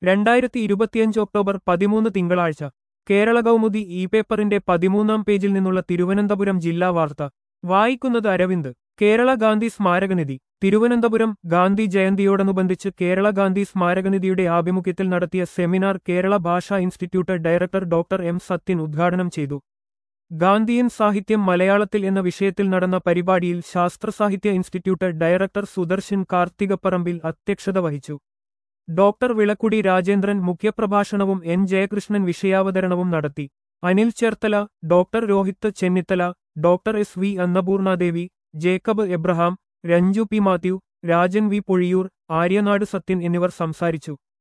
രണ്ടായിരത്തി ഇരുപത്തിയഞ്ച് ഒക്ടോബർ പതിമൂന്ന് തിങ്കളാഴ്ച കേരള കൗമുദി ഇ പേപ്പറിന്റെ പതിമൂന്നാം പേജിൽ നിന്നുള്ള തിരുവനന്തപുരം ജില്ലാ വാർത്ത വായിക്കുന്നത് അരവിന്ദ് കേരള ഗാന്ധി സ്മാരകനിധി തിരുവനന്തപുരം ഗാന്ധി ജയന്തിയോടനുബന്ധിച്ച് കേരള ഗാന്ധി സ്മാരകനിധിയുടെ ആഭിമുഖ്യത്തിൽ നടത്തിയ സെമിനാർ കേരള ഭാഷാ institute director doctor M Sathyan ഉദ്ഘാടനം ചെയ്തു ഗാന്ധിയൻ സാഹിത്യം മലയാളത്തിൽ എന്ന വിഷയത്തിൽ നടന്ന പരിപാടിയിൽ ശാസ്ത്രസാഹിത്യ ഇൻസ്റ്റിറ്റ്യൂട്ട് ഡയറക്ടർ സുദർശൻ കാർത്തികപ്പറമ്പിൽ അധ്യക്ഷത വഹിച്ചു ഡോക്ടർ വിളക്കുടി രാജേന്ദ്രൻ മുഖ്യപ്രഭാഷണവും എൻ ജയകൃഷ്ണൻ വിഷയാവതരണവും നടത്തി Anil Cherthala doctor Rohith Chennithala doctor S V Annapoornadevi Jacob Abraham Ranju P Mathew Rajan V Poozhiyoor Aryanad Sathyan എന്നിവർ സംസാരിച്ചു